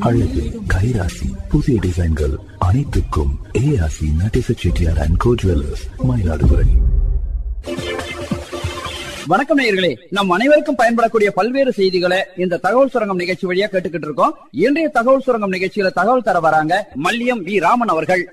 அழகு கைராசி புதிய டிசைன்கள் அனைத்துக்கும் ARC Natesa Chettiar and co jewellers Mayiladuthurai வணக்கம் நேயர்களே நம் அனைவருக்கும் பயன்படக்கூடிய பல்வேறு செய்திகளை இந்த தகவல் சுரங்கம் நிகழ்ச்சி வழியா கேட்டுக்கிட்டு இருக்கோம் இன்றைய தகவல் சுரங்கம் நிகழ்ச்சியில தகவல் தர வராங்க மல்லியம் வி ராமன் அவர்கள்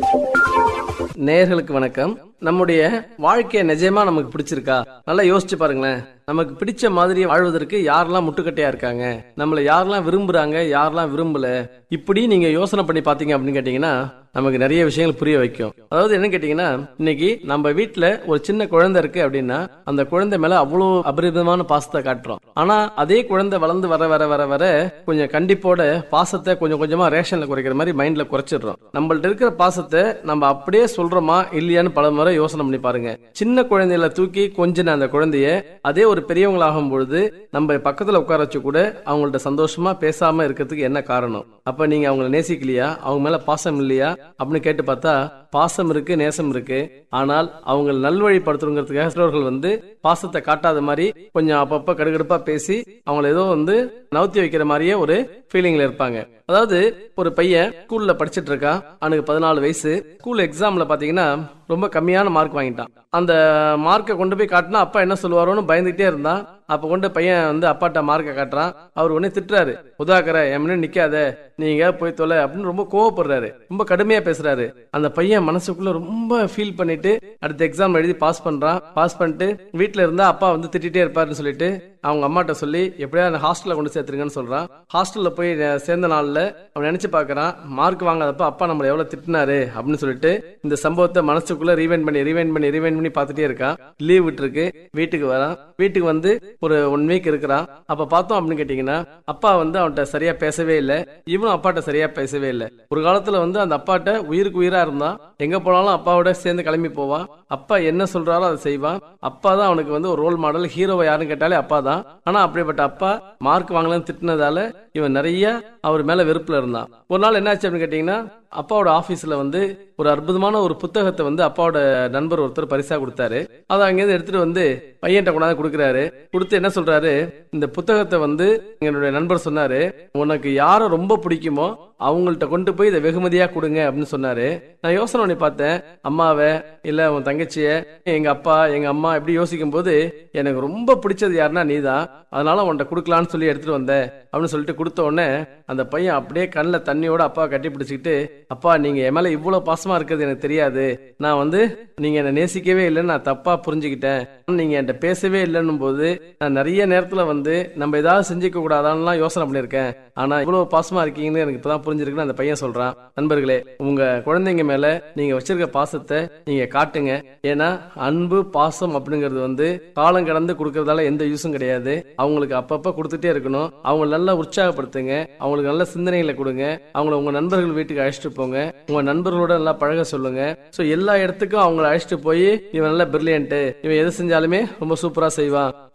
நேயர்களுக்கு வணக்கம் நம்முடைய வாழ்க்கைய நிஜமா நமக்கு பிடிச்சிருக்கா நல்லா யோசிச்சு பாருங்களேன் நமக்கு பிடிச்ச மாதிரி வாழ்வதற்கு யாரெல்லாம் முட்டுக்கட்டையா இருக்காங்க நம்மள யாரெல்லாம் விரும்புறாங்க யாரெல்லாம் விரும்பல இப்படி நீங்க யோசனை பண்ணி பாத்தீங்க அப்படின்னு கேட்டீங்கன்னா நமக்கு நிறைய விஷயங்கள் புரிய வைக்கும் அதாவது என்ன கேட்டீங்கன்னா இன்னைக்கு நம்ம வீட்ல ஒரு சின்ன குழந்தை இருக்கு அப்படின்னா அந்த குழந்தை மேல அவ்வளவு அபரிதமான பாசத்தை காட்டுறோம் ஆனா அதே குழந்தை வளர்ந்து வர வர வர வர கொஞ்சம் கண்டிப்போட பாசத்தை கொஞ்சம் கொஞ்சமா ரேஷன்ல குறைக்கிற மாதிரி மைண்ட்ல குறைச்சிடுறோம் நம்மள்ட்ட இருக்கிற பாசத்தை நம்ம அப்படியே சொல்றோமா இல்லையான்னு பல முறை யோசனை பண்ணி பாருங்க சின்ன குழந்தையில தூக்கி கொஞ்சின அந்த குழந்தைய அதே ஒரு பெரியவங்களாகும் பொழுது நம்ம பக்கத்துல உட்கார வச்சு கூட அவங்கள்ட்ட சந்தோஷமா பேசாம இருக்கிறதுக்கு என்ன காரணம் அப்ப நீங்க அவங்கள நேசிக்கலையா அவங்க மேல பாசம் இல்லையா அப்படின்னு கேட்டு பார்த்தா பாசம் இருக்கு நேசம் இருக்கு ஆனால் அவங்க நல்வழிப்படுத்தணுங்கிறதுக்காக சிலர்கள் வந்து பாசத்தை காட்டாத மாதிரி கொஞ்சம் அப்பப்ப கடுகடுப்பா பேசி அவங்கள ஏதோ வந்து நவுத்தி வைக்கிற மாதிரியே ஒரு ஃபீலிங்ல இருப்பாங்க அதாவது ஒரு பையன் ஸ்கூல்ல படிச்சிட்டு இருக்கான் அவனுக்கு பதினாலு வயசு ஸ்கூல் எக்ஸாம்ல பாத்தீங்கன்னா ரொம்ப கம்மியான மார்க் வாங்கிட்டான் அந்த மார்க்கை கொண்டு போய் காட்டினா அப்பா என்ன சொல்லுவாரோன்னு பயந்துகிட்டே இருந்தான் அப்ப கொண்டு பையன் வந்து அப்பாட்ட மார்க்கை காட்டுறான் அவர் உடனே திட்டுறாரு உதாக்கற என் முன்னாடி நிக்காத நீங்க போய் தொலை அப்படின்னு ரொம்ப கோவப்படுறாரு ரொம்ப கடுமையா பேசுறாரு அந்த பையன் மனசுக்குள்ள ரொம்ப ஃபீல் பண்ணிட்டு அடுத்த எக்ஸாம் எழுதி பாஸ் பண்றான் பாஸ் பண்ணிட்டு வீட்டுல இருந்தா அப்பா வந்து திட்டிட்டே இருப்பாருன்னு சொல்லிட்டு அவங்க அம்மாட்ட சொல்லி எப்படியா அந்த ஹாஸ்டல்ல கொண்டு சேர்த்துருங்கன்னு சொல்றான் ஹாஸ்டல்ல போய் நே- சேர்ந்த நாள்ல அவன் நினைச்சு பாக்குறான் மார்க் வாங்காதப்ப அப்பா நம்மள எவ்வளவு திட்டினாரு அப்படின்னு சொல்லிட்டு இந்த சம்பவத்தை மனசுக்குள்ள ரீவைண்ட் பண்ணி ரீவைண்ட் பண்ணி ரீவைண்ட் பண்ணி பார்த்துட்டே இருக்கான் லீவ் விட்டுருக்கு வீட்டுக்கு வரான் வீட்டுக்கு வந்து ஒரு ஒன் வீக் இருக்கிறான் அப்ப பார்த்தோம் அப்படின்னு கேட்டீங்கன்னா அப்பா வந்து அவன்கிட்ட சரியா பேசவே இல்லை இவனும் அப்பாட்ட சரியா பேசவே இல்லை ஒரு காலத்துல வந்து அந்த அப்பாட்ட உயிருக்கு உயிரா இருந்தான் எங்க போனாலும் அப்பாவோட சேர்ந்து கிளம்பி போவான் அப்பா என்ன சொல்றாரோ அதை செய்வான் அப்பா தான் அவனுக்கு வந்து ஒரு ரோல் மாடல் ஹீரோவை யாருன்னு கேட்டாலே அப்பா தான் ஆனா அப்படிப்பட்ட அப்பா மார்க் வாங்கலன்னு திட்டினதால இவன் நிறைய அவர் மேல வெறுப்புல இருந்தான் ஒரு நாள் என்னாச்சு அப்படின்னு கேட்டீங்கன்னா அப்பாவோட ஆபீஸ்ல வந்து ஒரு அற்புதமான ஒரு புத்தகத்தை வந்து அப்பாவோட நண்பர் ஒருத்தர் பரிசா கொடுத்தாரு அதை அங்கேருந்து எடுத்துட்டு வந்து பையன்கிட்ட கொண்டாந்து கொடுக்குறாரு கொடுத்து என்ன சொல்றாரு இந்த புத்தகத்தை வந்து என்னுடைய நண்பர் சொன்னாரு உனக்கு யாரை ரொம்ப பிடிக்குமோ அவங்கள்ட்ட கொண்டு போய் இதை வெகுமதியா கொடுங்க அப்படின்னு சொன்னாரு நான் யோசனை பண்ணி பார்த்தேன் அம்மாவை இல்ல உன் தங்கச்சிய எங்க அப்பா எங்க அம்மா இப்படி யோசிக்கும் போது எனக்கு ரொம்ப பிடிச்சது யாருன்னா நீதான் அதனால உன்கிட்ட கொடுக்கலான்னு சொல்லி எடுத்துட்டு வந்தேன் அப்படின்னு சொல்லிட்டு கொடுத்த உடனே அந்த பையன் அப்படியே கண்ணில் தண்ணியோட அப்பா கட்டி பிடிச்சிக்கிட்டு அப்பா நீங்க என் மேல இவ்வளவு பாசமா இருக்கிறது எனக்கு தெரியாது நான் வந்து நீங்க என்ன நேசிக்கவே இல்லைன்னு நான் தப்பா புரிஞ்சுக்கிட்டேன் நீங்க என்கிட்ட பேசவே இல்லைன்னும் போது நான் நிறைய நேரத்துல வந்து நம்ம ஏதாவது செஞ்சுக்க கூடாதான்லாம் யோசனை பண்ணிருக்கேன் ஆனா இவ்வளவு பாசமா இருக்கீங்கன்னு எனக்கு இப்பதான் புரிஞ்சிருக்குன்னு அந்த பையன் சொல்றான் நண்பர்களே உங்க குழந்தைங்க மேல நீங்க வச்சிருக்க பாசத்தை நீங்க காட்டுங்க ஏன்னா அன்பு பாசம் அப்படிங்கிறது வந்து காலம் கடந்து கொடுக்கறதால எந்த யூஸும் கிடையாது அவங்களுக்கு அப்பப்ப கொடுத்துட்டே இருக்கணும் அவங்களை நல்லா உற்சாகப்படுத்துங்க அவங்களுக்கு நல்ல சிந்தனைகளை கொடுங்க அவங்கள உங்க நண்பர்கள் வீட்டுக்கு அழைச்சிட்டு போங்க உங்க நண்பர்களோட நல்லா பழக சொல்லுங்க சோ எல்லா இடத்துக்கும் அவங்கள அழைச்சிட்டு போய் இவன் நல்லா பிரில்லியன்ட் இவன் எது செஞ்சாலுமே ரொம்ப சூப்பரா செய்வான்